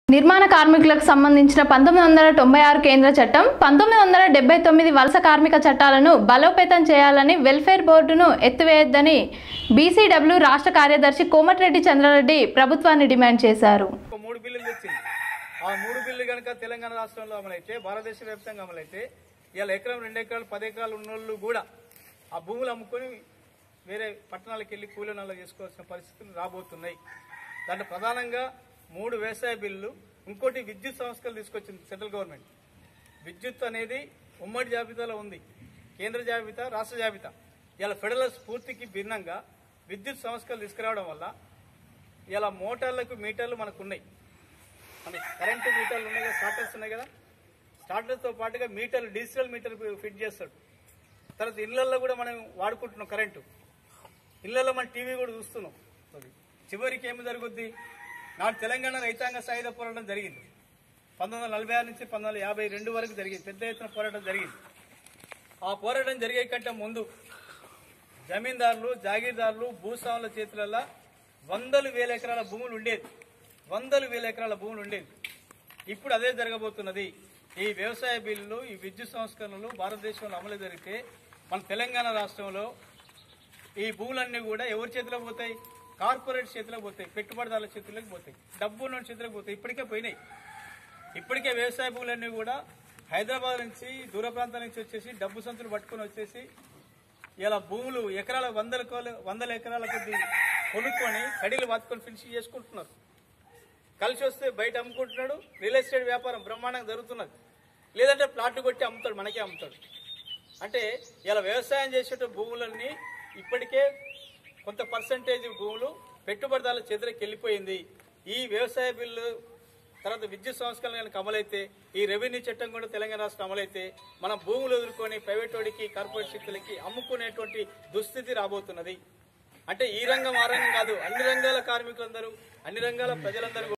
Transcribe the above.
నిర్మాణ కార్మికులకు సంబంధించిన పంతొమ్మిది వందల తొంభై ఆరు కేంద్ర చట్టం పంతొమ్మిది వందల డెబ్బై తొమ్మిది వలస కార్మిక చట్టాలను బలోపేతం చేయాలని వెల్ఫేర్ బోర్డును ఎత్తివేయొద్దని బీసీడబ్ల్యూ రాష్ట్ర కార్యదర్శి కోమటిరెడ్డి చంద్రారెడ్డి ప్రభుత్వాన్ని డిమాండ్ చేశారు ఒక మూడు బిల్లులు తెచ్చింది ఆ మూడు బిల్లు కనుక తెలంగాణ రాష్ట్రంలో అమలైతే భారతదేశ వ్యాప్తంగా అమలైతే ఇవాళ ఎకరం రెండు ఎకరాలు పది ఎకరాలు ఉన్నోళ్ళు కూడా ఆ భూములు అమ్ముకొని వేరే పట్టణాలకు వెళ్ళి కూలీనాలు చేసుకోవాల్సిన పరిస్థితులు రాబోతున్నాయి దాంట్లో ప్రధానంగా మూడు వ్యవసాయ బిల్లులు ఇంకోటి విద్యుత్ సంస్కరణలు తీసుకొచ్చింది సెంట్రల్ గవర్నమెంట్ విద్యుత్ అనేది ఉమ్మడి జాబితాలో ఉంది కేంద్ర జాబితా రాష్ట్ర జాబితా ఇలా ఫెడరల్ స్ఫూర్తికి భిన్నంగా విద్యుత్ సంస్కరణలు తీసుకురావడం వల్ల ఇలా మోటార్లకు మీటర్లు మనకు ఉన్నాయి మన కరెంటు మీటర్లు ఉన్నాయి కదా స్టార్టర్స్ ఉన్నాయి కదా స్టార్టర్తో పాటుగా మీటర్లు డిజిటల్ మీటర్ ఫిట్ చేస్తాడు తర్వాత ఇళ్లలో కూడా మనం వాడుకుంటున్నాం కరెంటు ఇళ్లలో మనం టీవీ కూడా చూస్తున్నాం అది చివరికి ఏమి జరుగుద్ది నాడు తెలంగాణ రైతాంగ సాయుధ పోరాటం జరిగింది పంతొమ్మిది వందల నలభై ఆరు నుంచి పంతొమ్మిది వందల యాభై రెండు వరకు జరిగింది పెద్ద ఎత్తున పోరాటం జరిగింది ఆ పోరాటం జరిగే కంటే ముందు జమీందారులు జాగీర్దారులు భూస్వాముల చేతులలో వందలు వేల ఎకరాల భూములు ఉండేది వందలు వేల ఎకరాల భూములు ఉండేది ఇప్పుడు అదే జరగబోతున్నది ఈ వ్యవసాయ బిల్లులు ఈ విద్యుత్ సంస్కరణలు భారతదేశంలో అమలు జరిగితే మన తెలంగాణ రాష్ట్రంలో ఈ భూములన్నీ కూడా ఎవరి చేతిలో పోతాయి కార్పొరేట్ చేతిలోకి పోతాయి పెట్టుబడిదారుల చేతుల్లోకి పోతాయి డబ్బు ఉన్న చేతిలోకి పోతాయి ఇప్పటికే పోయినాయి ఇప్పటికే వ్యవసాయ భూములన్నీ కూడా హైదరాబాద్ నుంచి దూర ప్రాంతాల నుంచి వచ్చేసి డబ్బు సంచులు పట్టుకొని వచ్చేసి ఇలా భూములు ఎకరాల వందల కోల వందల ఎకరాల కొద్ది కొనుక్కొని కడీలు వాతుకొని ఫినిష్ చేసుకుంటున్నారు కలిసి వస్తే బయట అమ్ముకుంటున్నాడు రియల్ ఎస్టేట్ వ్యాపారం బ్రహ్మాండంగా జరుగుతున్నది లేదంటే ప్లాట్లు కొట్టి అమ్ముతాడు మనకే అమ్ముతాడు అంటే ఇలా వ్యవసాయం చేసేట భూములన్నీ ఇప్పటికే కొంత పర్సంటేజ్ భూములు పెట్టుబడిదారుల చేతులకు వెళ్ళిపోయింది ఈ వ్యవసాయ బిల్లు తర్వాత విద్యుత్ సంస్కరణ కనుక అమలైతే ఈ రెవెన్యూ చట్టం కూడా తెలంగాణ రాష్ట్రం అమలైతే మనం భూములు వదులుకొని ప్రైవేట్ వాడికి కార్పొరేట్ శక్తులకి అమ్ముకునేటువంటి దుస్థితి రాబోతున్నది అంటే ఈ రంగం ఆ రంగం కాదు అన్ని రంగాల కార్మికులందరూ అన్ని రంగాల ప్రజలందరూ